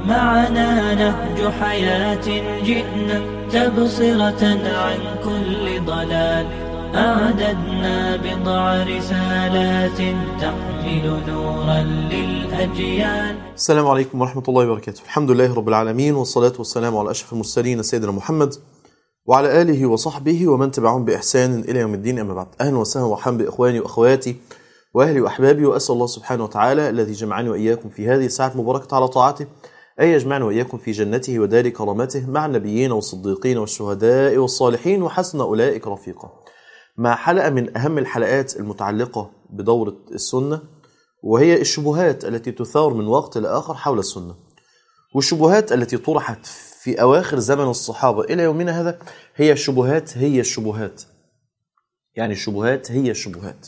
معنا نهج حياة جئنا تبصرة عن كل ضلال أعددنا بضع رسالات تحمل نورا للأجيال السلام عليكم ورحمة الله وبركاته الحمد لله رب العالمين والصلاة والسلام على أشرف المرسلين سيدنا محمد وعلى آله وصحبه ومن تبعهم بإحسان إلى يوم الدين أما بعد أهلا وسهلا ومرحبا بإخواني وأخواتي وأهلي وأحبابي وأسأل الله سبحانه وتعالى الذي جمعني وإياكم في هذه الساعة المباركة على طاعته أن يجمعنا وإياكم في جنته ودار كرامته مع النبيين والصديقين والشهداء والصالحين وحسن أولئك رفيقا مع حلقة من أهم الحلقات المتعلقة بدورة السنة وهي الشبهات التي تثار من وقت لآخر حول السنة والشبهات التي طرحت في أواخر زمن الصحابة إلى يومنا هذا هي الشبهات هي الشبهات يعني الشبهات هي الشبهات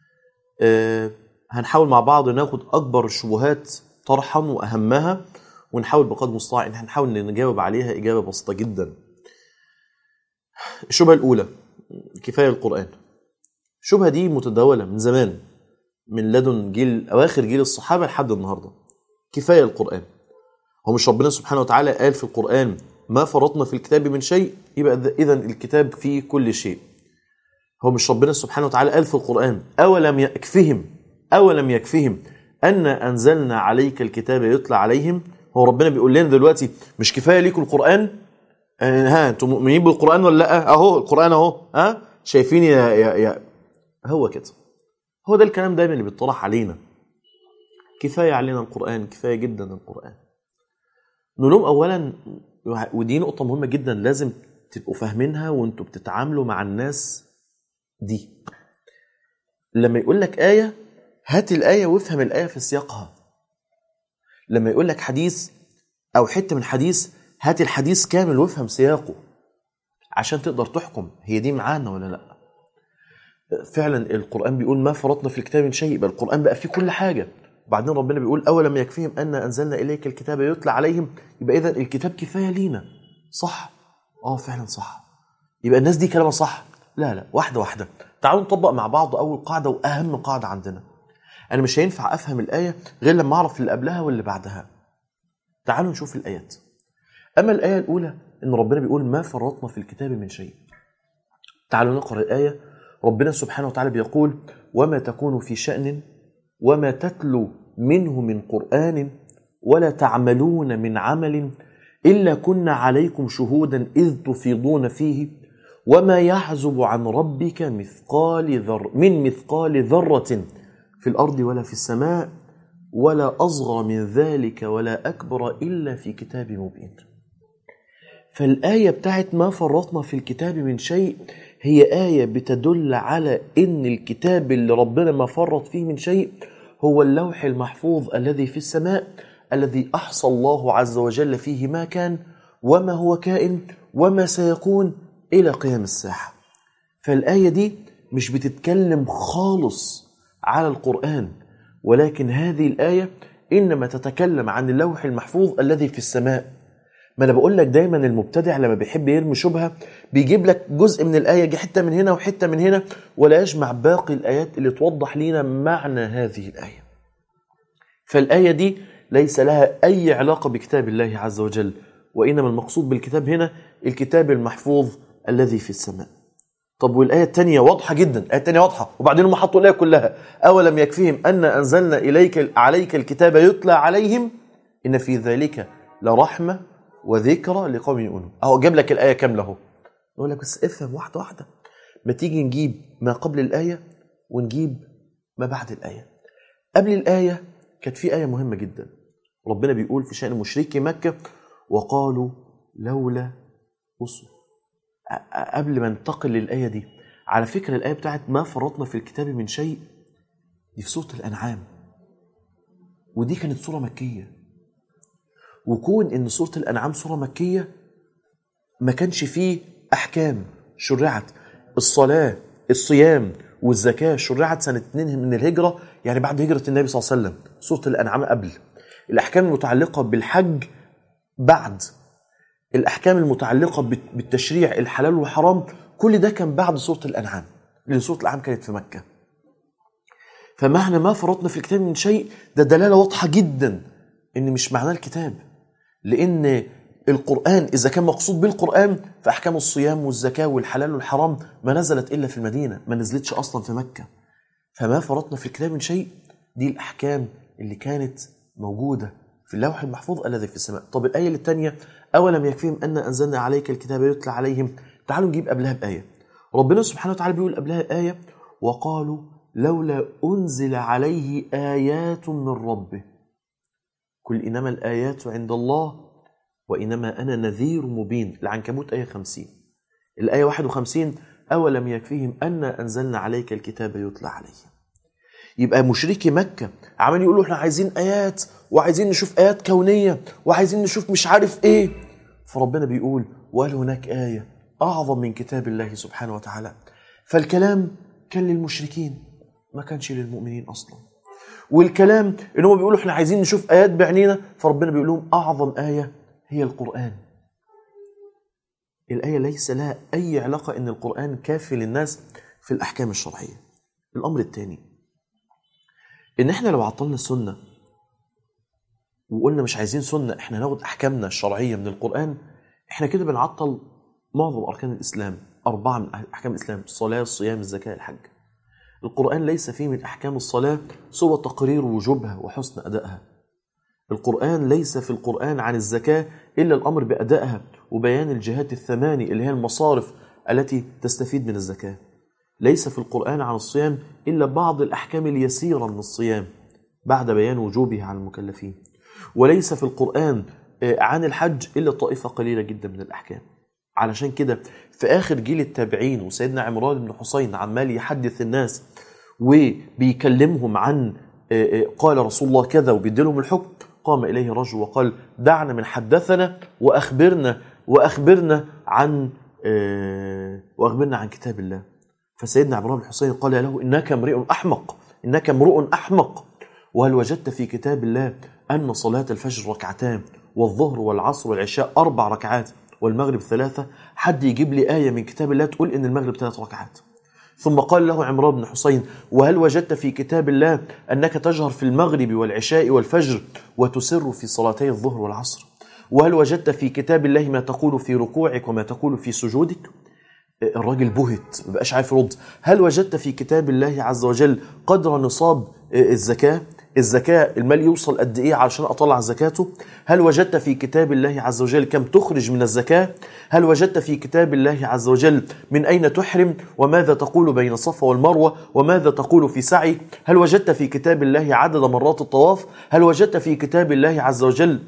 أه هنحاول مع بعض ناخد أكبر الشبهات طرحا وأهمها ونحاول بقدر المستطاع إن هنحاول نجاوب عليها إجابة بسيطة جدا الشبهة الأولى كفاية القرآن الشبهة دي متداولة من زمان من لدن جيل أواخر جيل الصحابة لحد النهاردة كفاية القرآن هو مش ربنا سبحانه وتعالى قال في القرآن ما فرطنا في الكتاب من شيء يبقى إذا الكتاب فيه كل شيء هو مش ربنا سبحانه وتعالى قال في القرآن أولم يكفهم أولم يكفهم أن أنزلنا عليك الكتاب يتلى عليهم هو ربنا بيقول لنا دلوقتي مش كفاية ليكم القرآن ها انتم مؤمنين بالقرآن ولا لا اهو القرآن اهو ها شايفين يا, يا, يا هو كده هو ده الكلام دايما اللي بيطرح علينا كفاية علينا القرآن كفاية جدا القرآن نقول لهم أولا ودي نقطة مهمة جدا لازم تبقوا فاهمينها وانتوا بتتعاملوا مع الناس دي لما يقول لك آية هات الآية وافهم الآية في سياقها لما يقول لك حديث أو حتة من حديث هات الحديث كامل وافهم سياقه عشان تقدر تحكم هي دي معانا ولا لا فعلا القرآن بيقول ما فرطنا في الكتاب من شيء يبقى القرآن بقى فيه كل حاجة وبعدين ربنا بيقول أولم يكفيهم أن أنزلنا إليك الكتاب يتلى عليهم يبقى إذا الكتاب كفاية لينا صح اه فعلا صح يبقى الناس دي كلامها صح لا لا واحدة واحدة تعالوا نطبق مع بعض أول قاعدة وأهم قاعدة عندنا أنا مش هينفع أفهم الآية غير لما أعرف اللي قبلها واللي بعدها تعالوا نشوف الآيات أما الآية الأولى إن ربنا بيقول ما فرطنا في الكتاب من شيء تعالوا نقرأ الآية ربنا سبحانه وتعالى بيقول وما تكون في شأن وما تتلو منه من قرآن ولا تعملون من عمل إلا كنا عليكم شهودا إذ تفيضون فيه وما يحزب عن ربك مثقال ذر من مثقال ذرة في الأرض ولا في السماء ولا أصغر من ذلك ولا أكبر إلا في كتاب مبين فالآية بتاعت ما فرطنا في الكتاب من شيء هي آية بتدل على إن الكتاب اللي ربنا ما فرط فيه من شيء هو اللوح المحفوظ الذي في السماء الذي أحصى الله عز وجل فيه ما كان وما هو كائن وما سيكون إلى قيام الساعة فالآية دي مش بتتكلم خالص على القرآن ولكن هذه الآية إنما تتكلم عن اللوح المحفوظ الذي في السماء ما انا بقول لك دايما المبتدع لما بيحب يرمي شبهه بيجيب لك جزء من الايه يجي حته من هنا وحته من هنا ولا يجمع باقي الايات اللي توضح لنا معنى هذه الايه. فالايه دي ليس لها اي علاقه بكتاب الله عز وجل وانما المقصود بالكتاب هنا الكتاب المحفوظ الذي في السماء. طب والايه الثانيه واضحه جدا، الايه الثانيه واضحه وبعدين هم حطوا الايه كلها اولم يكفيهم ان انزلنا اليك عليك الكتاب يتلى عليهم ان في ذلك لرحمه وذكرى لقوم يؤمنون اهو جاب لك الايه كامله اهو يقول لك بس افهم واحده واحده ما تيجي نجيب ما قبل الايه ونجيب ما بعد الايه قبل الايه كانت في ايه مهمه جدا ربنا بيقول في شان مشركي مكه وقالوا لولا بصوا قبل ما ننتقل للايه دي على فكره الايه بتاعت ما فرطنا في الكتاب من شيء دي في سوره الانعام ودي كانت سوره مكيه وكون ان سوره الانعام سوره مكيه ما كانش فيه احكام شرعت الصلاه الصيام والزكاه شرعت سنه 2 من الهجره يعني بعد هجره النبي صلى الله عليه وسلم سوره الانعام قبل الاحكام المتعلقه بالحج بعد الاحكام المتعلقه بالتشريع الحلال والحرام كل ده كان بعد سوره الانعام لان سوره الانعام كانت في مكه فمعنى ما فرطنا في الكتاب من شيء ده دلاله واضحه جدا ان مش معناه الكتاب لان القران اذا كان مقصود بالقران فاحكام الصيام والزكاه والحلال والحرام ما نزلت الا في المدينه ما نزلتش اصلا في مكه فما فرطنا في الكتاب من شيء دي الاحكام اللي كانت موجوده في اللوح المحفوظ الذي في السماء طب الايه الثانيه اولم يكفيهم ان انزلنا عليك الكتاب يتلى عليهم تعالوا نجيب قبلها بايه ربنا سبحانه وتعالى بيقول قبلها ايه وقالوا لولا انزل عليه ايات من ربه قل انما الايات عند الله وانما انا نذير مبين العنكبوت ايه 50 الايه 51 اولم يكفيهم ان انزلنا عليك الكتاب يتلى عليهم يبقى مشركي مكة عمال يقولوا احنا عايزين آيات وعايزين نشوف آيات كونية وعايزين نشوف مش عارف ايه فربنا بيقول وهل هناك آية أعظم من كتاب الله سبحانه وتعالى فالكلام كان للمشركين ما كانش للمؤمنين أصلا والكلام ان هم بيقولوا احنا عايزين نشوف آيات بعينينا فربنا بيقول لهم أعظم آية هي القرآن الآية ليس لها أي علاقة إن القرآن كافي للناس في الأحكام الشرعية الأمر الثاني ان احنا لو عطلنا السنه وقلنا مش عايزين سنه احنا ناخد احكامنا الشرعيه من القران احنا كده بنعطل معظم اركان الاسلام اربعه من احكام الاسلام الصلاه الصيام الزكاه الحج القران ليس فيه من احكام الصلاه سوى تقرير وجوبها وحسن ادائها القران ليس في القران عن الزكاه الا الامر بادائها وبيان الجهات الثماني اللي هي المصارف التي تستفيد من الزكاه ليس في القرآن عن الصيام إلا بعض الأحكام اليسيرة من الصيام بعد بيان وجوبه على المكلفين وليس في القرآن عن الحج إلا طائفة قليلة جدا من الأحكام علشان كده في آخر جيل التابعين وسيدنا عمران بن حسين عمال يحدث الناس وبيكلمهم عن قال رسول الله كذا وبيديلهم الحكم قام إليه رجل وقال دعنا من حدثنا وأخبرنا وأخبرنا عن وأخبرنا عن كتاب الله فسيدنا عمران بن حسين قال له انك امرئ احمق انك امرؤ احمق وهل وجدت في كتاب الله ان صلاه الفجر ركعتان والظهر والعصر والعشاء اربع ركعات والمغرب ثلاثه حد يجيب لي ايه من كتاب الله تقول ان المغرب ثلاث ركعات ثم قال له عمران بن حسين وهل وجدت في كتاب الله انك تجهر في المغرب والعشاء والفجر وتسر في صلاتي الظهر والعصر وهل وجدت في كتاب الله ما تقول في ركوعك وما تقول في سجودك الراجل بهت ما بقاش عارف يرد هل وجدت في كتاب الله عز وجل قدر نصاب الزكاة الزكاة المال يوصل قد ايه علشان اطلع زكاته هل وجدت في كتاب الله عز وجل كم تخرج من الزكاة هل وجدت في كتاب الله عز وجل من اين تحرم وماذا تقول بين الصفا والمروة وماذا تقول في سعي هل وجدت في كتاب الله عدد مرات الطواف هل وجدت في كتاب الله عز وجل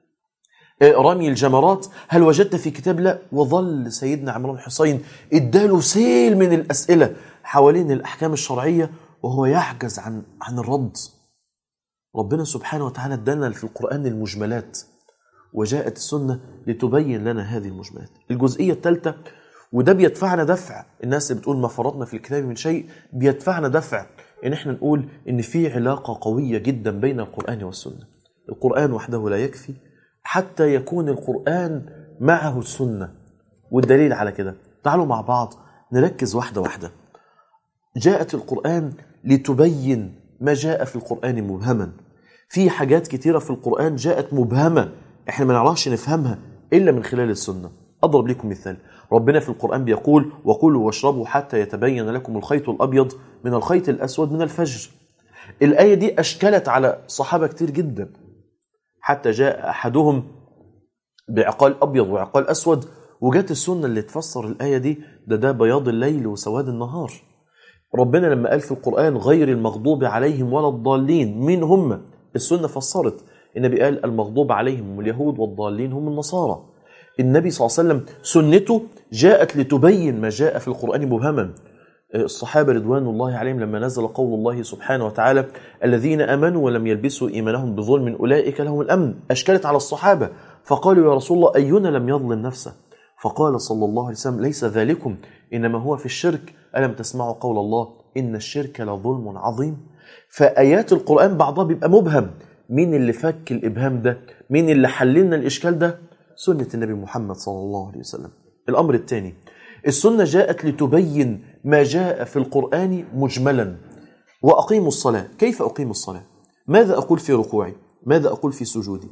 رمي الجمرات هل وجدت في كتاب لا وظل سيدنا عمران حسين اداله سيل من الأسئلة حوالين الأحكام الشرعية وهو يعجز عن عن الرد ربنا سبحانه وتعالى ادانا في القرآن المجملات وجاءت السنة لتبين لنا هذه المجملات الجزئية الثالثة وده بيدفعنا دفع الناس اللي بتقول ما فرطنا في الكتاب من شيء بيدفعنا دفع ان احنا نقول ان في علاقة قوية جدا بين القرآن والسنة القرآن وحده لا يكفي حتى يكون القرآن معه السنة والدليل على كده تعالوا مع بعض نركز واحدة واحدة جاءت القرآن لتبين ما جاء في القرآن مبهما في حاجات كتيرة في القرآن جاءت مبهمة احنا ما نعرفش نفهمها إلا من خلال السنة أضرب لكم مثال ربنا في القرآن بيقول وكلوا واشربوا حتى يتبين لكم الخيط الأبيض من الخيط الأسود من الفجر الآية دي أشكلت على صحابة كتير جدا حتى جاء أحدهم بعقال أبيض وعقال أسود وجات السنة اللي تفسر الآية دي ده ده بياض الليل وسواد النهار ربنا لما قال في القرآن غير المغضوب عليهم ولا الضالين مين هم السنة فسرت النبي قال المغضوب عليهم هم اليهود والضالين هم النصارى النبي صلى الله عليه وسلم سنته جاءت لتبين ما جاء في القرآن مبهما الصحابة رضوان الله عليهم لما نزل قول الله سبحانه وتعالى الذين أمنوا ولم يلبسوا إيمانهم بظلم أولئك لهم الأمن أشكلت على الصحابة فقالوا يا رسول الله أينا لم يظلم نفسه فقال صلى الله عليه وسلم ليس ذلكم إنما هو في الشرك ألم تسمعوا قول الله إن الشرك لظلم عظيم فآيات القرآن بعضها بيبقى مبهم مين اللي فك الإبهام ده مين اللي حللنا الإشكال ده سنة النبي محمد صلى الله عليه وسلم الأمر الثاني السنة جاءت لتبين ما جاء في القرآن مجملا وأقيموا الصلاة كيف أقيم الصلاة ماذا أقول في ركوعي ماذا أقول في سجودي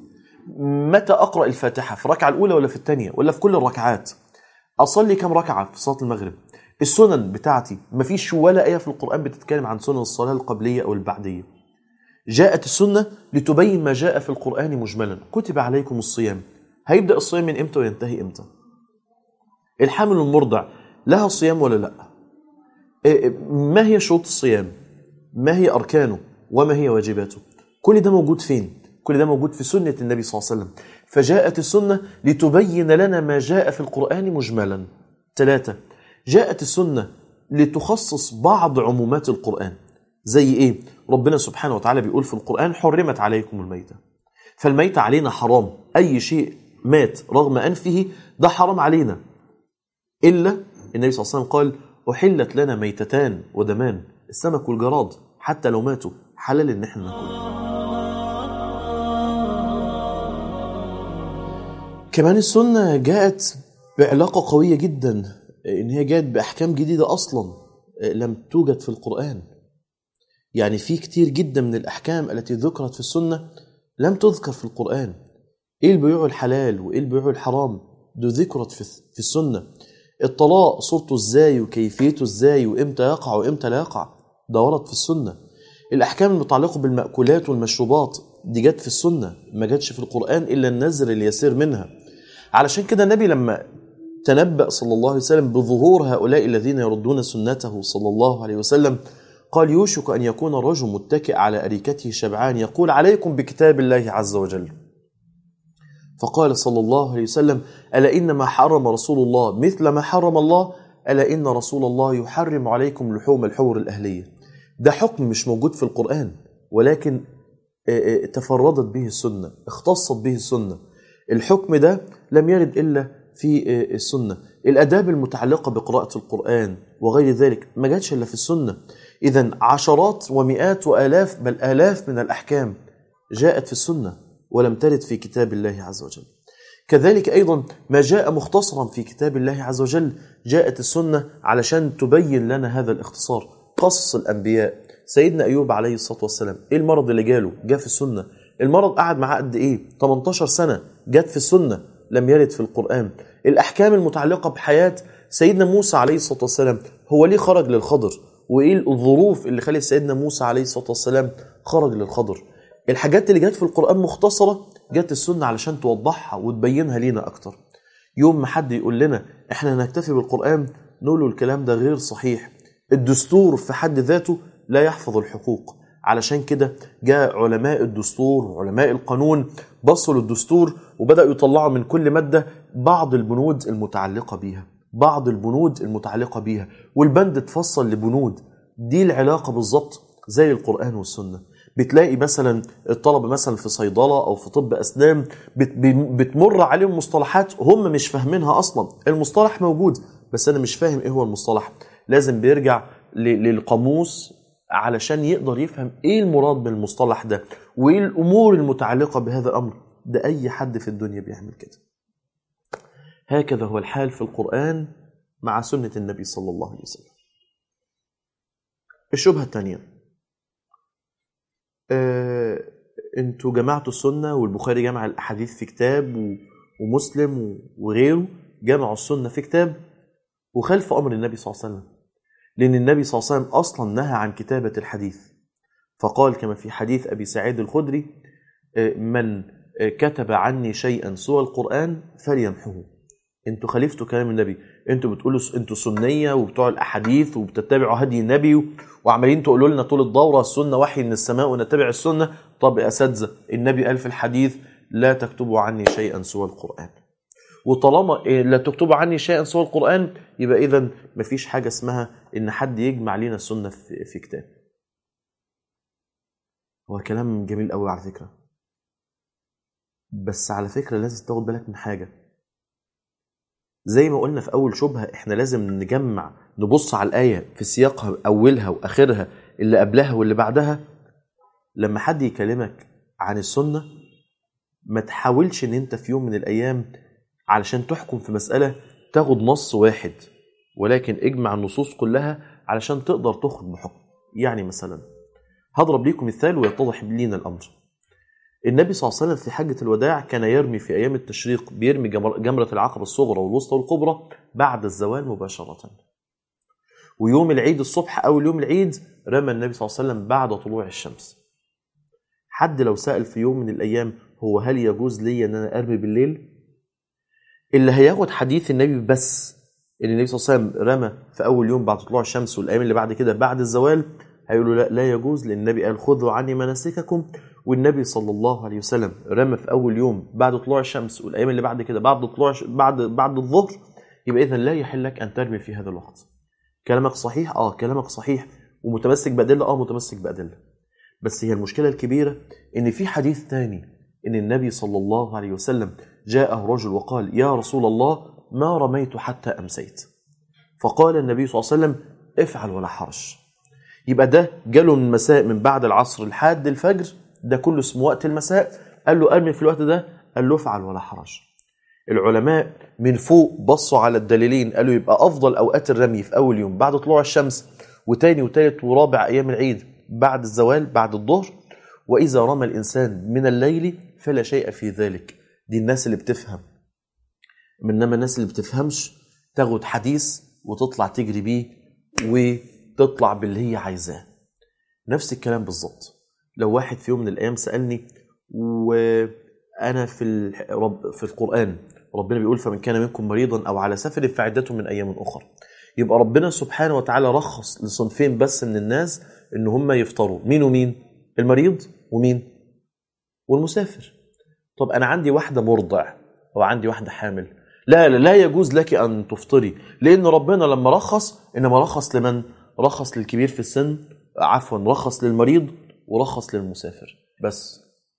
متى اقرا الفاتحه في الركعه الاولى ولا في الثانيه ولا في كل الركعات اصلي كم ركعه في صلاه المغرب السنن بتاعتي مفيش ولا ايه في القران بتتكلم عن سنن الصلاه القبليه او البعديه جاءت السنه لتبين ما جاء في القران مجملا كتب عليكم الصيام هيبدا الصيام من امتى وينتهي امتى الحامل المرضع لها صيام ولا لا إيه- ما هي شروط الصيام ما هي اركانه وما هي واجباته كل ده موجود فين كل ده موجود في سنه النبي صلى الله عليه وسلم فجاءت السنه لتبين لنا ما جاء في القران مجملا ثلاثه جاءت السنه لتخصص بعض عمومات القران زي ايه ربنا سبحانه وتعالى بيقول في القران حرمت عليكم الميته فالميت علينا حرام اي شيء مات رغم انفه ده حرام علينا الا النبي صلى الله عليه وسلم قال احلت لنا ميتتان ودمان السمك والجراد حتى لو ماتوا حلال ان احنا ناكلهم كمان السنه جاءت بعلاقه قويه جدا ان هي جاءت باحكام جديده اصلا لم توجد في القران يعني في كتير جدا من الاحكام التي ذكرت في السنه لم تذكر في القران ايه البيوع الحلال وايه البيوع الحرام ده ذكرت في في السنه الطلاق صورته ازاي وكيفيته ازاي وامتى يقع وامتى لا يقع ده ورد في السنه الاحكام المتعلقه بالمأكولات والمشروبات دي جت في السنه ما جاتش في القران الا النذر اليسير منها علشان كده النبي لما تنبأ صلى الله عليه وسلم بظهور هؤلاء الذين يردون سنته صلى الله عليه وسلم قال يوشك أن يكون الرجل متكئ على أريكته شبعان يقول عليكم بكتاب الله عز وجل فقال صلى الله عليه وسلم ألا إنما حرم رسول الله مثل ما حرم الله ألا إن رسول الله يحرم عليكم لحوم الحور الأهلية ده حكم مش موجود في القرآن ولكن آه، آه، تفردت به السنة اختصت به السنة الحكم ده لم يرد إلا في آه، السنة الأداب المتعلقة بقراءة القرآن وغير ذلك ما جاتش إلا في السنة إذا عشرات ومئات وآلاف بل آلاف من الأحكام جاءت في السنة ولم ترد في كتاب الله عز وجل كذلك أيضا ما جاء مختصرا في كتاب الله عز وجل جاءت السنة علشان تبين لنا هذا الاختصار قصص الأنبياء سيدنا أيوب عليه الصلاة والسلام إيه المرض اللي جاله جاء في السنة المرض قعد معاه قد إيه 18 سنة جت في السنة لم يرد في القرآن الأحكام المتعلقة بحياة سيدنا موسى عليه الصلاة والسلام هو ليه خرج للخضر وإيه الظروف اللي خلت سيدنا موسى عليه الصلاة والسلام خرج للخضر الحاجات اللي جت في القرآن مختصرة جت السنة علشان توضحها وتبينها لينا أكتر يوم ما حد يقول لنا احنا نكتفي بالقرآن نقول له الكلام ده غير صحيح الدستور في حد ذاته لا يحفظ الحقوق علشان كده جاء علماء الدستور وعلماء القانون بصوا للدستور وبدأوا يطلعوا من كل مادة بعض البنود المتعلقة بيها بعض البنود المتعلقة بيها والبند اتفصل لبنود دي العلاقة بالظبط زي القرآن والسنة بتلاقي مثلا الطلبة مثلا في صيدلة أو في طب أسنان بت- بي- بتمر عليهم مصطلحات هم مش فاهمينها أصلا المصطلح موجود بس أنا مش فاهم إيه هو المصطلح لازم بيرجع ل- للقاموس علشان يقدر يفهم إيه المراد من المصطلح ده وإيه الأمور المتعلقة بهذا الأمر ده أي حد في الدنيا بيعمل كده هكذا هو الحال في القرآن مع سنة النبي صلى الله عليه وسلم الشبهة الثانية آه، انتوا جمعتوا السنة والبخاري جمع الأحاديث في كتاب و- ومسلم و- وغيره جمعوا السنة في كتاب وخلف أمر النبي صلى الله عليه وسلم لأن النبي صلى الله عليه وسلم أصلا نهى عن كتابة الحديث فقال كما في حديث أبي سعيد الخدري آه، من آه، كتب عني شيئا سوى القرآن فليمحه انتوا خالفتوا كلام النبي انتوا بتقولوا س- انتوا سنيه وبتوع الاحاديث وبتتبعوا هدي النبي و- وعمالين تقولوا لنا طول الدوره السنه وحي من السماء ونتبع السنه طب يا اساتذه النبي قال في الحديث لا تكتبوا عني شيئا سوى القران وطالما إيه، لا تكتبوا عني شيئا سوى القران يبقى اذا مفيش حاجه اسمها ان حد يجمع لنا السنه في, في كتاب هو كلام جميل قوي على فكره بس على فكره لازم تاخد بالك من حاجه زي ما قلنا في اول شبهه احنا لازم نجمع نبص على الايه في سياقها اولها واخرها اللي قبلها واللي بعدها لما حد يكلمك عن السنه ما تحاولش ان انت في يوم من الايام علشان تحكم في مساله تاخد نص واحد ولكن اجمع النصوص كلها علشان تقدر تخرج بحكم يعني مثلا هضرب ليكم مثال ويتضح لينا الامر النبي صلى الله عليه وسلم في حجة الوداع كان يرمي في أيام التشريق بيرمي جمر- جمرة العقبة الصغرى والوسطى والكبرى بعد الزوال مباشرة ويوم العيد الصبح أول يوم العيد رمى النبي صلى الله عليه وسلم بعد طلوع الشمس حد لو سأل في يوم من الأيام هو هل يجوز لي أن أنا أرمي بالليل اللي هياخد حديث النبي بس اللي النبي صلى الله عليه وسلم رمى في أول يوم بعد طلوع الشمس والأيام اللي بعد كده بعد الزوال هيقولوا لا لا يجوز لأن النبي قال خذوا عني مناسككم والنبي صلى الله عليه وسلم رمى في أول يوم بعد طلوع الشمس والأيام اللي بعد كده بعد طلوع بعد بعد الظهر يبقى إذا لا يحل لك أن ترمي في هذا الوقت كلامك صحيح اه كلامك صحيح ومتمسك بأدلة اه متمسك بأدلة بس هي المشكلة الكبيرة إن في حديث تاني إن النبي صلى الله عليه وسلم جاءه رجل وقال يا رسول الله ما رميت حتى أمسيت فقال النبي صلى الله عليه وسلم افعل ولا حرج يبقى ده جاله من المساء من بعد العصر لحد الفجر ده كله اسمه وقت المساء قال له ارمي في الوقت ده قال له افعل ولا حرج العلماء من فوق بصوا على الدليلين قالوا يبقى افضل اوقات الرمي في اول يوم بعد طلوع الشمس وتاني وتالت ورابع ايام العيد بعد الزوال بعد الظهر واذا رمى الانسان من الليل فلا شيء في ذلك دي الناس اللي بتفهم انما الناس اللي بتفهمش تاخد حديث وتطلع تجري بيه وتطلع باللي هي عايزاه نفس الكلام بالظبط لو واحد في يوم من الايام سالني وانا في ال- رب في القران ربنا بيقول فمن كان منكم مريضا او على سفر فعدته من ايام اخرى يبقى ربنا سبحانه وتعالى رخص لصنفين بس من الناس ان هم يفطروا مين ومين المريض ومين والمسافر طب انا عندي واحده مرضع او عندي واحده حامل لا لا لا يجوز لك ان تفطري لان ربنا لما رخص انما رخص لمن رخص للكبير في السن عفوا رخص للمريض ورخص للمسافر بس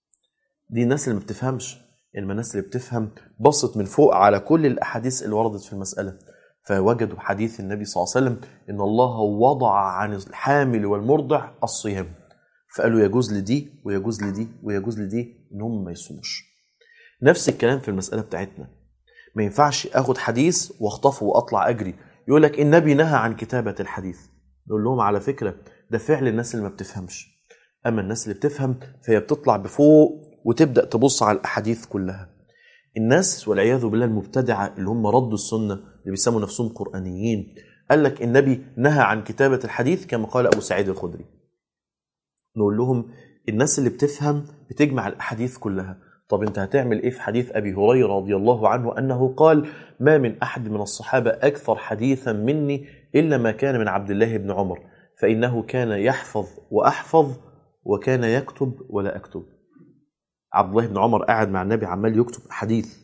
دي الناس اللي ما بتفهمش انما الناس اللي بتفهم بصت من فوق على كل الاحاديث اللي وردت في المساله فوجدوا حديث النبي صلى الله عليه وسلم ان الله وضع عن الحامل والمرضع الصيام فقالوا يجوز لدي ويجوز لدي ويجوز لدي ان هم ما يصوموش نفس الكلام في المساله بتاعتنا ما ينفعش اخد حديث واخطفه واطلع اجري يقول لك النبي نهى عن كتابه الحديث نقول لهم على فكره ده فعل الناس اللي ما بتفهمش اما الناس اللي بتفهم فهي بتطلع بفوق وتبدا تبص على الاحاديث كلها الناس والعياذ بالله المبتدعه اللي هم ردوا السنه اللي بيسموا نفسهم قرانيين قال لك النبي نهى عن كتابه الحديث كما قال ابو سعيد الخدري نقول لهم الناس اللي بتفهم بتجمع الاحاديث كلها طب انت هتعمل ايه في حديث ابي هريره رضي الله عنه انه قال ما من احد من الصحابه اكثر حديثا مني الا ما كان من عبد الله بن عمر فانه كان يحفظ واحفظ وكان يكتب ولا اكتب عبد الله بن عمر قاعد مع النبي عمال يكتب حديث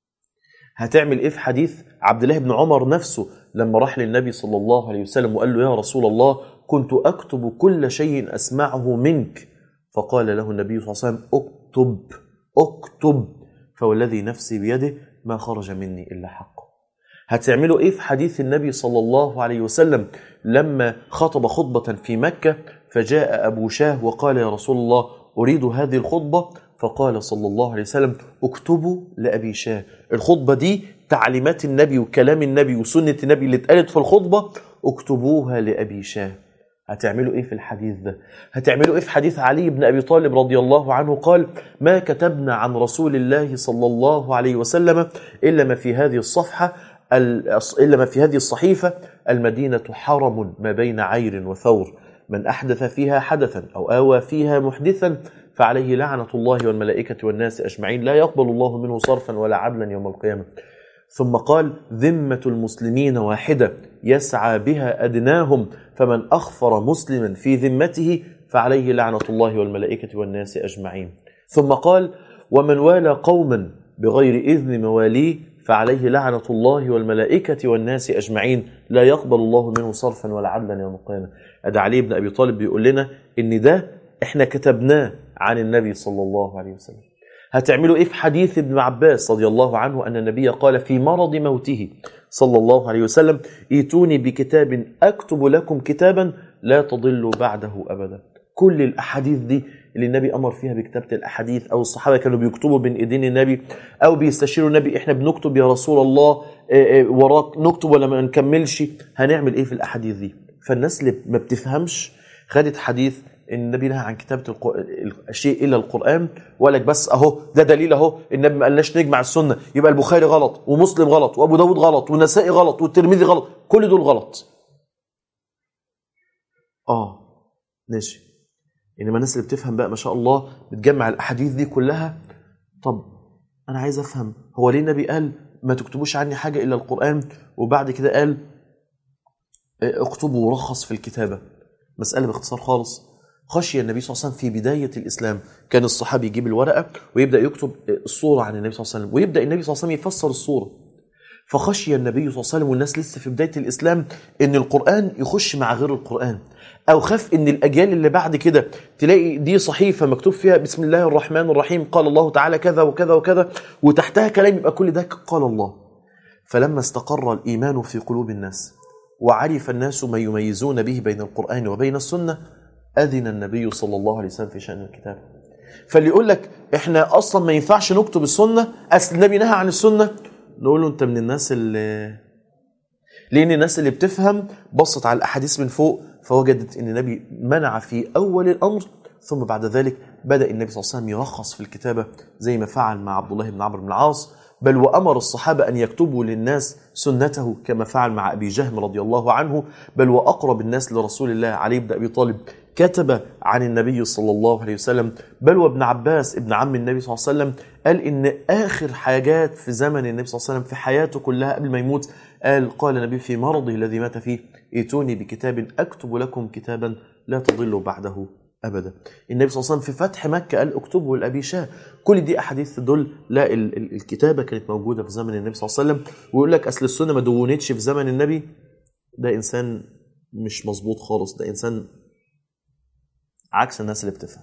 هتعمل ايه في حديث عبد الله بن عمر نفسه لما راح للنبي صلى الله عليه وسلم وقال له يا رسول الله كنت اكتب كل شيء اسمعه منك فقال له النبي صلى الله عليه وسلم اكتب اكتب فوالذي نفسي بيده ما خرج مني الا حقه هتعملوا ايه في حديث النبي صلى الله عليه وسلم لما خطب خطبة في مكة فجاء أبو شاه وقال يا رسول الله أريد هذه الخطبة فقال صلى الله عليه وسلم اكتبوا لأبي شاه الخطبة دي تعليمات النبي وكلام النبي وسنة النبي اللي اتقالت في الخطبة اكتبوها لأبي شاه هتعملوا ايه في الحديث ده هتعملوا ايه في حديث علي بن ابي طالب رضي الله عنه قال ما كتبنا عن رسول الله صلى الله عليه وسلم الا ما في هذه الصفحه الا ما في هذه الصحيفه المدينه حرم ما بين عير وثور من احدث فيها حدثا او اوى فيها محدثا فعليه لعنه الله والملائكه والناس اجمعين لا يقبل الله منه صرفا ولا عدلا يوم القيامه ثم قال ذمة المسلمين واحدة يسعى بها أدناهم فمن أخفر مسلما في ذمته فعليه لعنة الله والملائكة والناس أجمعين ثم قال ومن والى قوما بغير إذن مواليه فعليه لعنة الله والملائكة والناس أجمعين لا يقبل الله منه صرفا ولا عدلا يوم القيامة أدى علي بن أبي طالب بيقول لنا إن ده إحنا كتبناه عن النبي صلى الله عليه وسلم هتعملوا ايه في حديث ابن عباس رضي الله عنه ان النبي قال في مرض موته صلى الله عليه وسلم ائتوني بكتاب اكتب لكم كتابا لا تضلوا بعده ابدا كل الاحاديث دي اللي النبي امر فيها بكتابه الاحاديث او الصحابه كانوا بيكتبوا بين ايدين النبي او بيستشيروا النبي احنا بنكتب يا رسول الله وراك نكتب ولا ما نكملش هنعمل ايه في الاحاديث دي فالناس اللي ما بتفهمش خدت حديث ان النبي نهى عن كتابه الق- الشيء الا القران وقال لك بس اهو ده دليل اهو النبي ما قالناش نجمع السنه يبقى البخاري غلط ومسلم غلط وابو داود غلط والنسائي غلط والترمذي غلط كل دول غلط اه ماشي انما الناس اللي بتفهم بقى ما شاء الله بتجمع الاحاديث دي كلها طب انا عايز افهم هو ليه النبي قال ما تكتبوش عني حاجه الا القران وبعد كده قال اه، اكتبوا ورخص في الكتابه مساله باختصار خالص خشي النبي صلى الله عليه وسلم في بدايه الاسلام كان الصحابي يجيب الورقه ويبدا يكتب الصوره عن النبي صلى الله عليه وسلم ويبدا النبي صلى الله عليه وسلم يفسر الصوره فخشي النبي صلى الله عليه وسلم والناس لسه في بدايه الاسلام ان القران يخش مع غير القران او خاف ان الاجيال اللي بعد كده تلاقي دي صحيفه مكتوب فيها بسم الله الرحمن الرحيم قال الله تعالى كذا وكذا وكذا وتحتها كلام يبقى كل ده قال الله فلما استقر الايمان في قلوب الناس وعرف الناس ما يميزون به بين القران وبين السنه اذن النبي صلى الله عليه وسلم في شان الكتاب فاللي يقول لك احنا اصلا ما ينفعش نكتب السنه اصل النبي نهى عن السنه نقول له انت من الناس اللي لان الناس اللي بتفهم بصت على الاحاديث من فوق فوجدت ان النبي منع في اول الامر ثم بعد ذلك بدا النبي صلى الله عليه وسلم يرخص في الكتابه زي ما فعل مع عبد الله بن عمرو بن العاص بل وامر الصحابه ان يكتبوا للناس سنته كما فعل مع ابي جهم رضي الله عنه بل واقرب الناس لرسول الله علي بن ابي طالب كتب عن النبي صلى الله عليه وسلم بل وابن عباس ابن عم النبي صلى الله عليه وسلم قال ان اخر حاجات في زمن النبي صلى الله عليه وسلم في حياته كلها قبل ما يموت قال قال النبي في مرضه الذي مات فيه ائتوني بكتاب اكتب لكم كتابا لا تضلوا بعده ابدا النبي صلى الله عليه وسلم في فتح مكه قال اكتبه لابي شاه كل دي احاديث تدل لا ال- ال- الكتابه كانت موجوده في زمن النبي صلى الله عليه وسلم ويقول لك اصل السنه ما دونتش في زمن النبي ده انسان مش مظبوط خالص ده انسان عكس الناس اللي بتفهم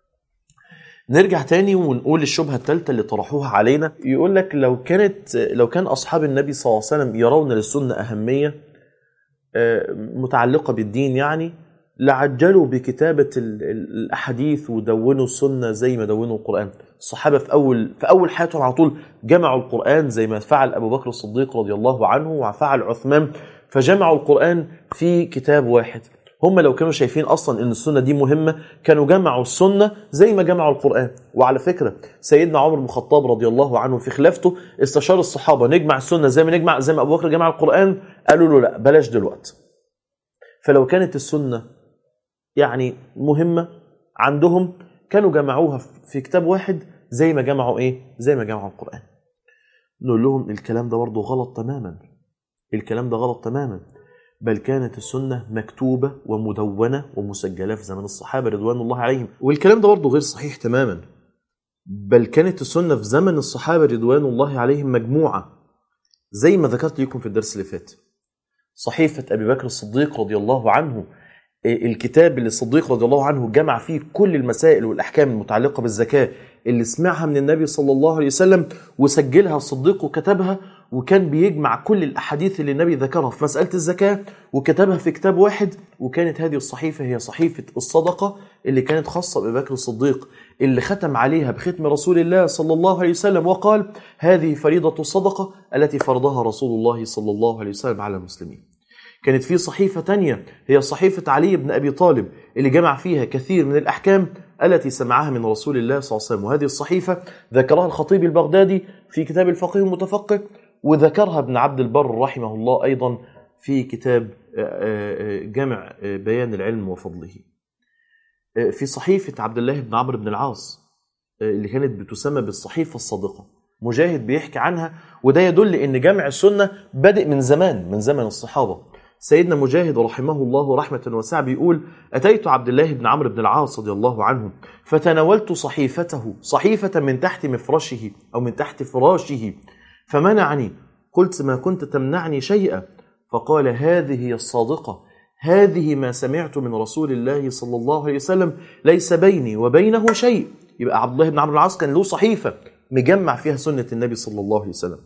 نرجع تاني ونقول الشبهة الثالثة اللي طرحوها علينا يقول لك لو كانت لو كان أصحاب النبي صلى الله عليه وسلم يرون للسنة أهمية آه، متعلقة بالدين يعني لعجلوا بكتابة ال- ال- الأحاديث ودونوا السنة زي ما دونوا القرآن الصحابة في أول في أول حياتهم على طول جمعوا القرآن زي ما فعل أبو بكر الصديق رضي الله عنه وفعل عثمان فجمعوا القرآن في كتاب واحد هم لو كانوا شايفين اصلا ان السنه دي مهمه كانوا جمعوا السنه زي ما جمعوا القران وعلى فكره سيدنا عمر بن الخطاب رضي الله عنه في خلافته استشار الصحابه نجمع السنه زي ما نجمع زي ما ابو بكر جمع القران قالوا له لا بلاش دلوقتي فلو كانت السنه يعني مهمه عندهم كانوا جمعوها في كتاب واحد زي ما جمعوا ايه زي ما جمعوا القران نقول لهم الكلام ده برضه غلط تماما الكلام ده غلط تماما بل كانت السنة مكتوبة ومدونة ومسجلة في زمن الصحابة رضوان الله عليهم والكلام ده برضه غير صحيح تماما بل كانت السنة في زمن الصحابة رضوان الله عليهم مجموعة زي ما ذكرت لكم في الدرس اللي فات صحيفة أبي بكر الصديق رضي الله عنه الكتاب اللي الصديق رضي الله عنه جمع فيه كل المسائل والأحكام المتعلقة بالزكاة اللي سمعها من النبي صلى الله عليه وسلم وسجلها الصديق وكتبها وكان بيجمع كل الأحاديث اللي النبي ذكرها في مسألة الزكاة وكتبها في كتاب واحد وكانت هذه الصحيفة هي صحيفة الصدقة اللي كانت خاصة بأبي بكر الصديق اللي ختم عليها بختم رسول الله صلى الله عليه وسلم وقال هذه فريضة الصدقة التي فرضها رسول الله صلى الله عليه وسلم على المسلمين كانت في صحيفة تانية هي صحيفة علي بن أبي طالب اللي جمع فيها كثير من الأحكام التي سمعها من رسول الله صلى الله عليه وسلم وهذه الصحيفة ذكرها الخطيب البغدادي في كتاب الفقيه المتفقه وذكرها ابن عبد البر رحمه الله أيضا في كتاب جمع بيان العلم وفضله في صحيفة عبد الله بن عمرو بن العاص اللي كانت بتسمى بالصحيفة الصادقة مجاهد بيحكي عنها وده يدل ان جمع السنة بدأ من زمان من زمن الصحابة سيدنا مجاهد رحمه الله رحمة واسعة بيقول أتيت عبد الله بن عمرو بن العاص رضي الله عنه فتناولت صحيفته صحيفة من تحت مفرشه أو من تحت فراشه فمنعني قلت ما كنت تمنعني شيئا فقال هذه هي الصادقة هذه ما سمعت من رسول الله صلى الله عليه وسلم ليس بيني وبينه شيء يبقى عبد الله بن عمرو العاص كان له صحيفة مجمع فيها سنة النبي صلى الله عليه وسلم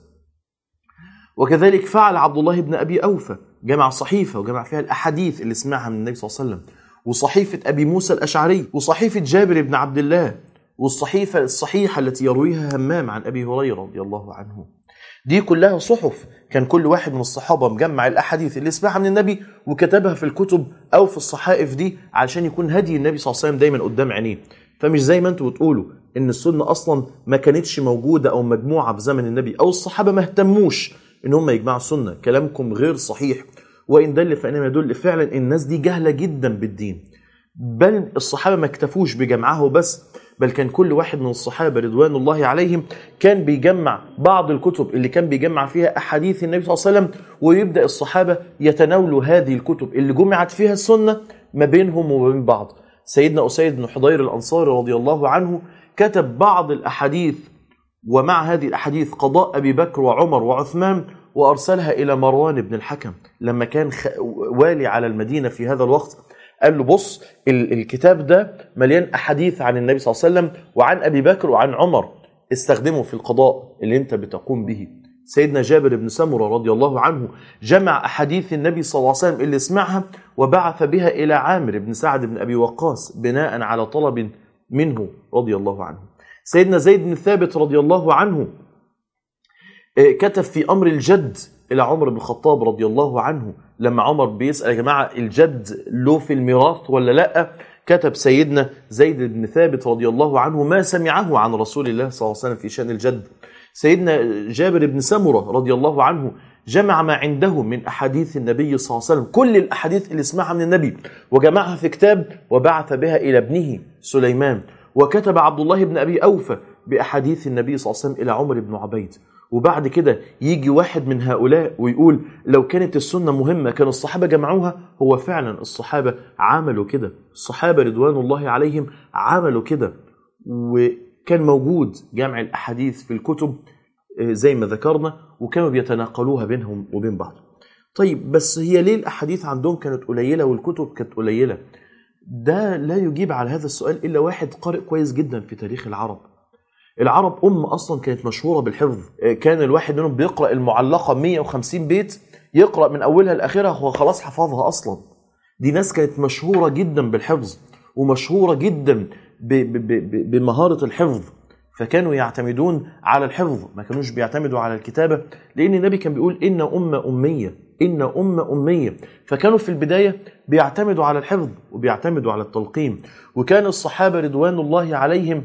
وكذلك فعل عبد الله بن أبي أوفى جمع صحيفة وجمع فيها الأحاديث اللي سمعها من النبي صلى الله عليه وسلم وصحيفة أبي موسى الأشعري وصحيفة جابر بن عبد الله والصحيفة الصحيحة التي يرويها همام عن أبي هريرة رضي الله عنه دي كلها صحف كان كل واحد من الصحابة مجمع الأحاديث اللي سمعها من النبي وكتبها في الكتب أو في الصحائف دي علشان يكون هدي النبي صلى الله عليه وسلم دايما قدام عينيه فمش زي ما انتوا بتقولوا ان السنة اصلا ما كانتش موجودة او مجموعة في زمن النبي او الصحابة ما اهتموش ان هم يجمعوا السنة كلامكم غير صحيح وان دل فانما يدل فعلا الناس دي جهلة جدا بالدين بل الصحابة ما اكتفوش بجمعه بس بل كان كل واحد من الصحابة رضوان الله عليهم كان بيجمع بعض الكتب اللي كان بيجمع فيها أحاديث النبي صلى الله عليه وسلم ويبدأ الصحابة يتناولوا هذه الكتب اللي جمعت فيها السنة ما بينهم وبين بعض سيدنا أسيد بن حضير الأنصاري رضي الله عنه كتب بعض الأحاديث ومع هذه الأحاديث قضاء أبي بكر وعمر وعثمان وأرسلها إلى مروان بن الحكم لما كان خ... والي على المدينة في هذا الوقت قال له بص ال- الكتاب ده مليان أحاديث عن النبي صلى الله عليه وسلم وعن أبي بكر وعن عمر استخدمه في القضاء اللي انت بتقوم به سيدنا جابر بن سمرة رضي الله عنه جمع أحاديث النبي صلى الله عليه وسلم اللي سمعها وبعث بها إلى عامر بن سعد بن أبي وقاص بناء على طلب منه رضي الله عنه سيدنا زيد بن ثابت رضي الله عنه آه، كتب في أمر الجد إلى عمر بن الخطاب رضي الله عنه لما عمر بيسأل يا جماعة الجد له في الميراث ولا لأ كتب سيدنا زيد بن ثابت رضي الله عنه ما سمعه عن رسول الله صلى الله عليه وسلم في شأن الجد سيدنا جابر بن سمرة رضي الله عنه جمع ما عنده من أحاديث النبي صلى الله عليه وسلم كل الأحاديث اللي سمعها من النبي وجمعها في كتاب وبعث بها إلى ابنه سليمان وكتب عبد الله بن أبي أوفى بأحاديث النبي صلى الله عليه وسلم إلى عمر بن عبيد وبعد كده يجي واحد من هؤلاء ويقول لو كانت السنة مهمة كان الصحابة جمعوها هو فعلا الصحابة عملوا كده الصحابة رضوان الله عليهم عملوا كده وكان موجود جمع الأحاديث في الكتب آه، زي ما ذكرنا وكانوا بيتناقلوها بينهم وبين بعض طيب بس هي ليه الأحاديث عندهم كانت قليلة والكتب كانت قليلة ده لا يجيب على هذا السؤال إلا واحد قارئ كويس جدا في تاريخ العرب العرب أم أصلا كانت مشهورة بالحفظ آه، كان الواحد منهم بيقرأ المعلقة 150 بيت يقرأ من أولها لآخرها هو خلاص حفظها أصلا دي ناس كانت مشهورة جدا بالحفظ ومشهورة جدا ب- ب- ب- بمهارة الحفظ فكانوا يعتمدون على الحفظ ما كانوش بيعتمدوا على الكتابة لأن النبي كان بيقول إن أمة أمية إن أمة أمية فكانوا في البداية بيعتمدوا على الحفظ وبيعتمدوا على التلقين وكان الصحابة رضوان الله عليهم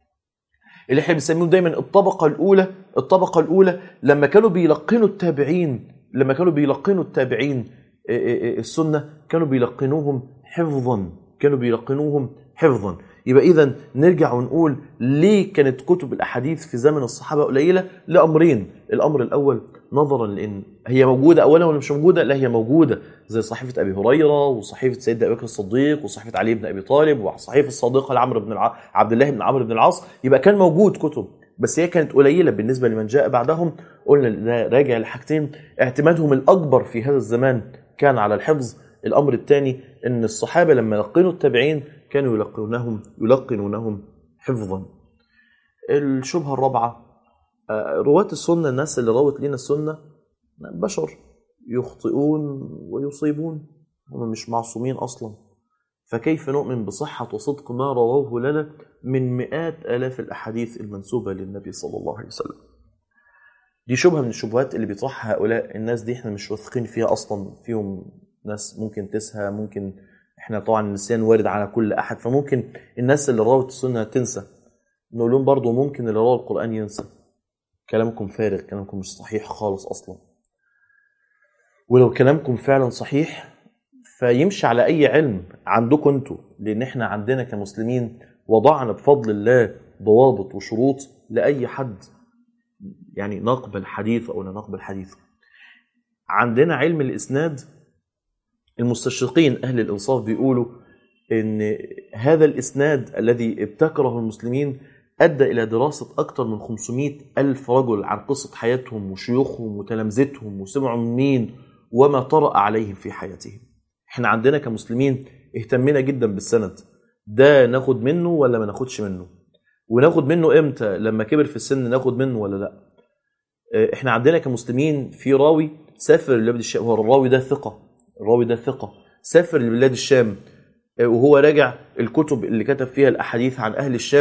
اللي احنا بنسميهم دايما الطبقة الأولى الطبقة الأولى لما كانوا بيلقنوا التابعين لما كانوا بيلقنوا التابعين آه، آه، آه، السنة كانوا بيلقنوهم حفظا كانوا بيلقنوهم حفظا يبقى إذا نرجع ونقول ليه كانت كتب الأحاديث في زمن الصحابة قليلة لأمرين الأمر الأول نظرا لأن هي موجودة أولا ولا مش موجودة لا هي موجودة زي صحيفة أبي هريرة وصحيفة سيدنا أبي بكر الصديق وصحيفة علي بن أبي طالب وصحيفة الصادقة لعمرو بن الع... عبد الله بن عمرو بن العاص يبقى كان موجود كتب بس هي كانت قليلة بالنسبة لمن جاء بعدهم قلنا ده راجع لحاجتين اعتمادهم الأكبر في هذا الزمان كان على الحفظ الأمر الثاني أن الصحابة لما لقنوا التابعين كانوا يلقنونهم يلقنونهم حفظا الشبهة الرابعة آه، رواة السنة الناس اللي روت لنا السنة بشر يخطئون ويصيبون هم مش معصومين أصلا فكيف نؤمن بصحة وصدق ما رواه لنا من مئات آلاف الأحاديث المنسوبة للنبي صلى الله عليه وسلم دي شبهة من الشبهات اللي بيطرحها هؤلاء الناس دي احنا مش واثقين فيها أصلا فيهم ناس ممكن تسهى ممكن احنا طبعا النسيان وارد على كل أحد فممكن الناس اللي روت السنة تنسى نقول لهم برضه ممكن اللي روى القرآن ينسى كلامكم فارغ كلامكم مش صحيح خالص أصلا ولو كلامكم فعلا صحيح فيمشي على أي علم عندكم انتوا لأن احنا عندنا كمسلمين وضعنا بفضل الله ضوابط وشروط لأي حد يعني نقبل حديث أو لا نقبل حديث عندنا علم الإسناد المستشرقين أهل الإنصاف بيقولوا إن هذا الإسناد الذي ابتكره المسلمين أدى إلى دراسة أكثر من 500 ألف رجل عن قصة حياتهم وشيوخهم وتلامذتهم وسمعوا من مين وما طرأ عليهم في حياتهم احنا عندنا كمسلمين اهتمينا جدا بالسند ده ناخد منه ولا ما ناخدش منه وناخد منه امتى لما كبر في السن ناخد منه ولا لا اه، احنا عندنا كمسلمين في راوي سافر لبلاد الشام هو الراوي ده ثقة الراوي ده ثقة سافر لبلاد الشام اه، وهو راجع الكتب اللي كتب فيها الأحاديث عن أهل الشام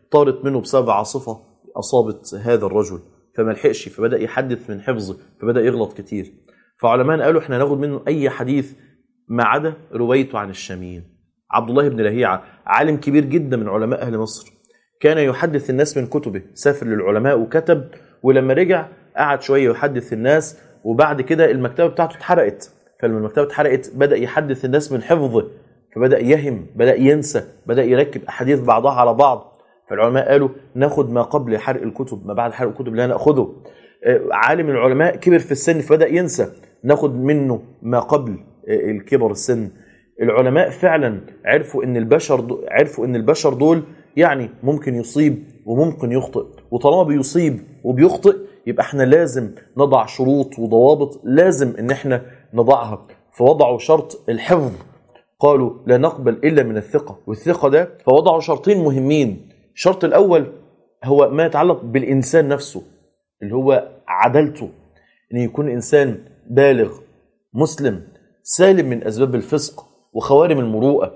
طارت منه بسبب عاصفه اصابت هذا الرجل فما لحقش فبدا يحدث من حفظه فبدا يغلط كتير فعلماء قالوا احنا ناخد منه اي حديث ما عدا روايته عن الشاميين عبد الله بن لهيعه عالم كبير جدا من علماء اهل مصر كان يحدث الناس من كتبه سافر للعلماء وكتب ولما رجع قعد شويه يحدث الناس وبعد كده المكتبه بتاعته اتحرقت فلما المكتبه اتحرقت بدا يحدث الناس من حفظه فبدا يهم بدا ينسى بدا يركب احاديث بعضها على بعض فالعلماء قالوا ناخد ما قبل حرق الكتب ما بعد حرق الكتب لا ناخذه آه، عالم العلماء كبر في السن فبدا ينسى ناخد منه ما قبل آه، الكبر السن العلماء فعلا عرفوا ان البشر دو عرفوا ان البشر دول يعني ممكن يصيب وممكن يخطئ وطالما بيصيب وبيخطئ يبقى احنا لازم نضع شروط وضوابط لازم ان احنا نضعها فوضعوا شرط الحفظ قالوا لا نقبل الا من الثقه والثقه ده فوضعوا شرطين مهمين الشرط الاول هو ما يتعلق بالانسان نفسه اللي هو عدالته ان يكون انسان بالغ مسلم سالم من اسباب الفسق وخوارم المروءه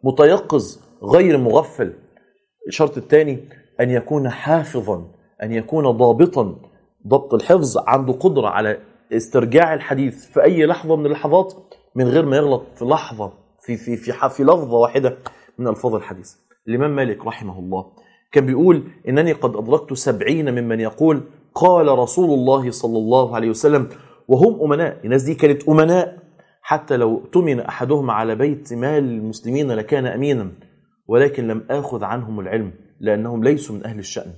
متيقظ غير مغفل الشرط الثاني ان يكون حافظا ان يكون ضابطا ضبط الحفظ عنده قدره على استرجاع الحديث في اي لحظه من اللحظات من غير ما يغلط في لحظه في في في, في لفظه واحده من الفاظ الحديث الامام مالك رحمه الله كان بيقول انني قد ادركت سبعين ممن يقول قال رسول الله صلى الله عليه وسلم وهم امناء الناس دي كانت امناء حتى لو اؤتمن احدهم على بيت مال المسلمين لكان امينا ولكن لم اخذ عنهم العلم لانهم ليسوا من اهل الشان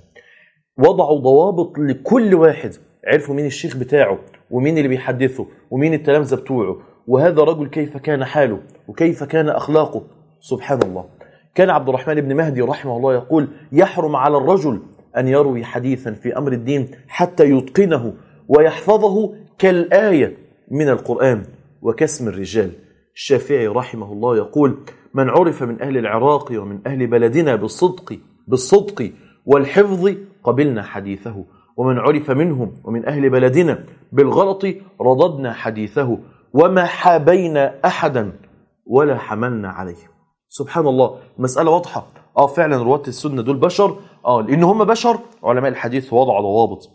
وضعوا ضوابط لكل واحد عرفوا مين الشيخ بتاعه ومين اللي بيحدثه ومين التلامذه بتوعه وهذا رجل كيف كان حاله وكيف كان اخلاقه سبحان الله كان عبد الرحمن بن مهدي رحمه الله يقول يحرم على الرجل ان يروي حديثا في امر الدين حتى يتقنه ويحفظه كالايه من القران وكاسم الرجال الشافعي رحمه الله يقول من عرف من اهل العراق ومن اهل بلدنا بالصدق بالصدق والحفظ قبلنا حديثه ومن عرف منهم ومن أهل بلدنا بالغلط رددنا حديثه وما حابينا أحدا ولا حملنا عليه سبحان الله مسألة واضحة اه فعلا رواة السنة دول بشر اه لأن هم بشر علماء الحديث وضعوا ضوابط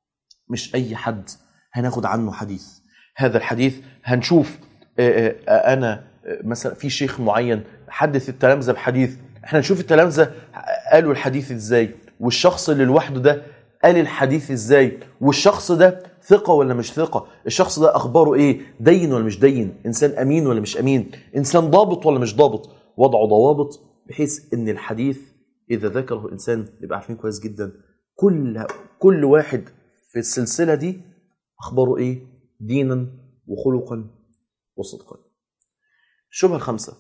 مش أي حد هناخد عنه حديث هذا الحديث هنشوف آه، آه، أنا آه، مثلا في شيخ معين حدث التلامذة بحديث احنا نشوف التلامذة قالوا الحديث ازاي والشخص اللي لوحده ده قال الحديث ازاي والشخص ده ثقة ولا مش ثقة الشخص ده أخباره إيه دين ولا مش دين إنسان أمين ولا مش أمين إنسان ضابط ولا مش ضابط وضعوا ضوابط بحيث إن الحديث إذا ذكره الإنسان يبقى عارفين كويس جدا كل كل واحد في السلسلة دي أخباره إيه دينا وخلقا وصدقا الشبهة الخامسة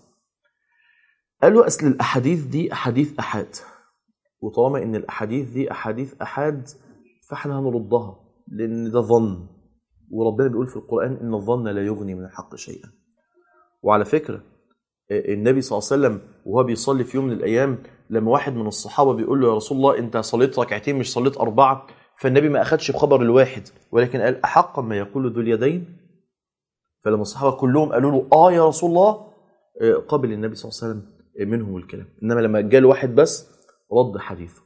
قالوا أصل الأحاديث دي أحاديث أحاد وطالما إن الأحاديث دي أحاديث أحاد فإحنا هنردها لأن ده ظن وربنا بيقول في القرآن إن الظن لا يغني من الحق شيئا وعلى فكرة النبي صلى الله عليه وسلم وهو بيصلي في يوم من الأيام لما واحد من الصحابة بيقول له يا رسول الله أنت صليت ركعتين مش صليت أربعة فالنبي ما أخدش بخبر الواحد ولكن قال أحقا ما يقول ذو اليدين فلما الصحابة كلهم قالوا له آه يا رسول الله قبل النبي صلى الله عليه وسلم منهم الكلام إنما لما جاء واحد بس رد حديثه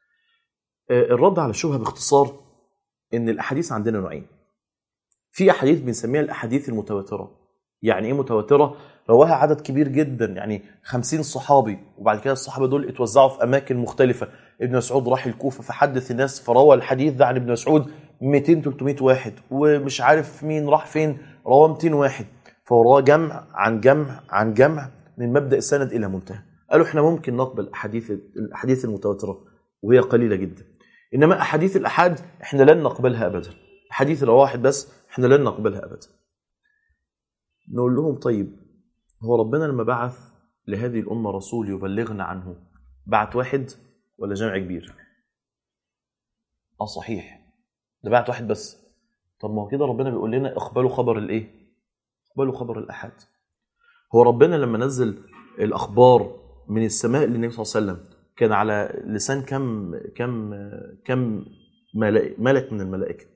الرد على الشبهة باختصار ان الاحاديث عندنا نوعين في احاديث بنسميها الاحاديث المتواتره يعني ايه متواتره رواها عدد كبير جدا يعني خمسين صحابي وبعد كده الصحابه دول اتوزعوا في اماكن مختلفه ابن مسعود راح الكوفه فحدث الناس فروى الحديث ده عن ابن مسعود 200 300 واحد ومش عارف مين راح فين رواه 200 واحد فرواه جمع عن جمع عن جمع من مبدا السند الى منتهى قالوا احنا ممكن نقبل احاديث الاحاديث المتواتره وهي قليله جدا انما احاديث الاحاد احنا لن نقبلها ابدا حديث لو واحد بس احنا لن نقبلها ابدا نقول لهم طيب هو ربنا لما بعث لهذه الامه رسول يبلغنا عنه بعت واحد ولا جمع كبير اه صحيح ده بعت واحد بس طب ما هو كده ربنا بيقول لنا اقبلوا خبر الايه اقبلوا خبر الاحاد هو ربنا لما نزل الاخبار من السماء للنبي صلى الله عليه وسلم كان على لسان كم كم كم ملك من الملائكه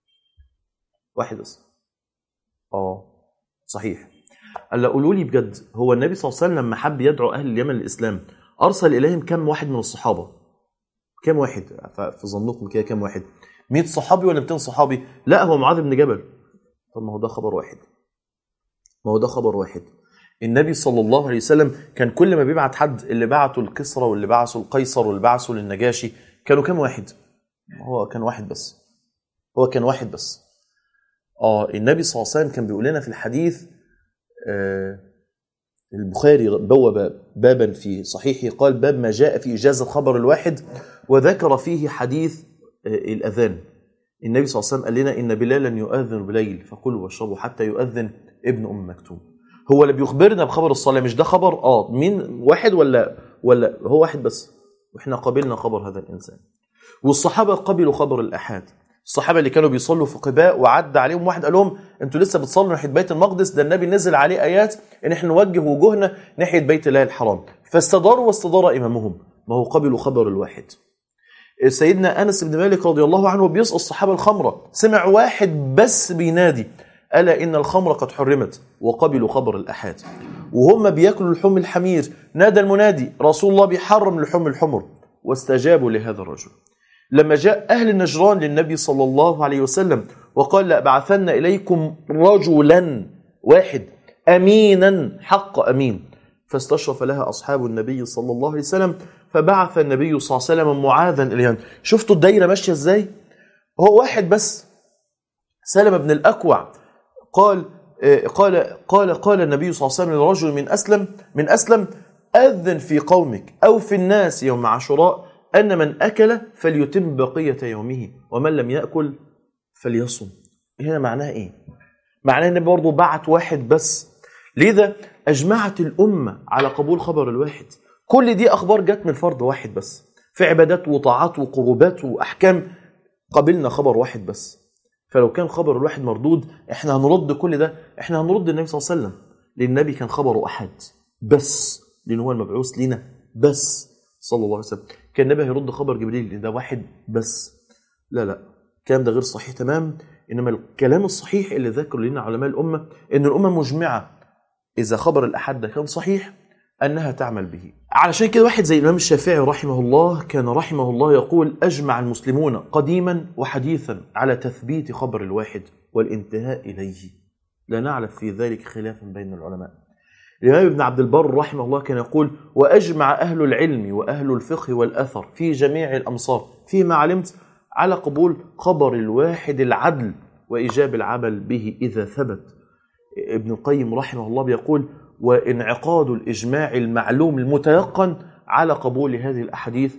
واحد بس اه صحيح قال قولوا لي بجد هو النبي صلى الله عليه وسلم لما حب يدعو اهل اليمن للاسلام ارسل اليهم كم واحد من الصحابه كام واحد ف- في ظنكم كده كام واحد 100 صحابي ولا 200 صحابي لا هو معاذ بن جبل طب ما هو ده خبر واحد ما هو ده خبر واحد النبي صلى الله عليه وسلم كان كل ما بيبعت حد اللي بعته الكسرى واللي بعثه القيصر واللي بعثه للنجاشي كانوا كام واحد هو كان واحد بس هو كان واحد بس اه النبي صلى الله عليه وسلم كان بيقول لنا في الحديث آه البخاري بوب بابا في صحيحه قال باب ما جاء في إجازة خبر الواحد وذكر فيه حديث آه، الأذان النبي صلى الله عليه وسلم قال لنا إن بلالا يؤذن بليل فكلوا واشربوا حتى يؤذن ابن أم مكتوم هو اللي بيخبرنا بخبر الصلاة مش ده خبر اه مين واحد ولا ولا هو واحد بس واحنا قبلنا خبر هذا الإنسان والصحابة قبلوا خبر الأحاد الصحابة اللي كانوا بيصلوا في قباء وعدى عليهم واحد قال لهم انتوا لسه بتصلوا ناحية بيت المقدس ده النبي نزل عليه آيات ان احنا نوجه وجوهنا ناحية بيت الله الحرام فاستداروا واستدار إمامهم ما هو قبلوا خبر الواحد سيدنا أنس بن مالك رضي الله عنه بيسقى الصحابة الخمرة سمع واحد بس بينادي ألا إن الخمر قد حرمت وقبلوا خبر الأحاد وهم بياكلوا لحوم الحمير نادى المنادي رسول الله بيحرم لحوم الحمر واستجابوا لهذا الرجل لما جاء أهل النجران للنبي صلى الله عليه وسلم وقال لأبعثن إليكم رجلا واحد أمينا حق أمين فاستشرف لها أصحاب النبي صلى الله عليه وسلم فبعث النبي صلى الله عليه وسلم معاذا إليهم شفتوا الدايرة ماشية إزاي هو واحد بس سلم بن الأكوع قال آه، قال قال قال النبي صلى الله عليه وسلم لرجل من أسلم من أسلم أذن في قومك أو في الناس يوم عاشوراء أن من أكل فليتم بقية يومه ومن لم يأكل فليصم هنا معناها إيه؟ معناها إن برضه بعت واحد بس لذا أجمعت الأمة على قبول خبر الواحد كل دي أخبار جت من فرد واحد بس في عبادات وطاعات وقربات وأحكام قبلنا خبر واحد بس فلو كان خبر الواحد مردود احنا هنرد كل ده احنا هنرد النبي صلى الله عليه وسلم لان النبي كان خبره احد بس لان هو المبعوث لنا بس صلى الله عليه وسلم كان النبي هيرد خبر جبريل لان ده واحد بس لا لا الكلام ده غير صحيح تمام انما الكلام الصحيح اللي ذكره لنا علماء الامه ان الامه مجمعه اذا خبر الاحد ده كان صحيح انها تعمل به علشان كده واحد زي الامام الشافعي رحمه الله كان رحمه الله يقول اجمع المسلمون قديما وحديثا على تثبيت خبر الواحد والانتهاء اليه لا نعلم في ذلك خلافا بين العلماء الإمام ابن عبد البر رحمه الله كان يقول وأجمع أهل العلم وأهل الفقه والأثر في جميع الأمصار فيما علمت على قبول خبر الواحد العدل وإيجاب العمل به إذا ثبت ابن القيم رحمه الله بيقول وانعقاد الإجماع المعلوم المتيقن على قبول هذه الأحاديث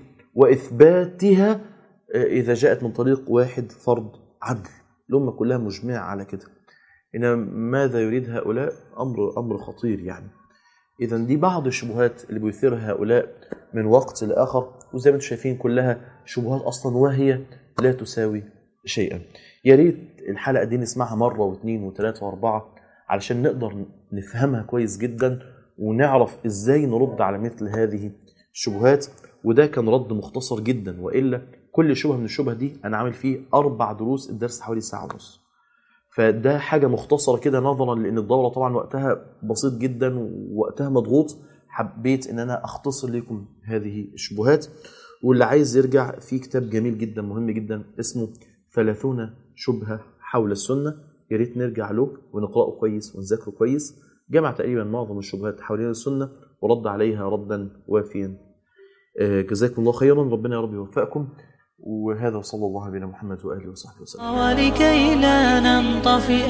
وإثباتها إذا جاءت من طريق واحد فرد عدل الأمة كلها مجمعة على كده إن ماذا يريد هؤلاء أمر أمر خطير يعني إذا دي بعض الشبهات اللي بيثيرها هؤلاء من وقت لآخر وزي ما انتم شايفين كلها شبهات أصلا واهية لا تساوي شيئا يا ريت الحلقة دي نسمعها مرة واثنين وثلاثة وأربعة علشان نقدر نفهمها كويس جدا ونعرف إزاي نرد على مثل هذه الشبهات وده كان رد مختصر جدا وإلا كل شبهة من الشبهة دي أنا عامل فيه أربع دروس الدرس حوالي ساعة ونص فده حاجه مختصره كده نظرا لان الدوره طبعا وقتها بسيط جدا ووقتها مضغوط حبيت ان انا اختصر لكم هذه الشبهات واللي عايز يرجع في كتاب جميل جدا مهم جدا اسمه ثلاثون شبهه حول السنه يا ريت نرجع له ونقراه كويس ونذاكره كويس جمع تقريبا معظم الشبهات حوالين السنه ورد عليها ردا وافيا آه، جزاكم الله خيرا ربنا يا رب يوفقكم وهذا وصلى الله على نبينا محمد واله وصحبه وسلم ولكي لا ننطفئ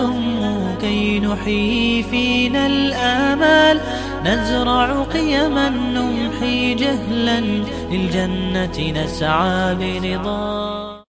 هلم كي نحيي فينا الآمال نزرع قيما نمحي جهلا للجنة نسعى برضا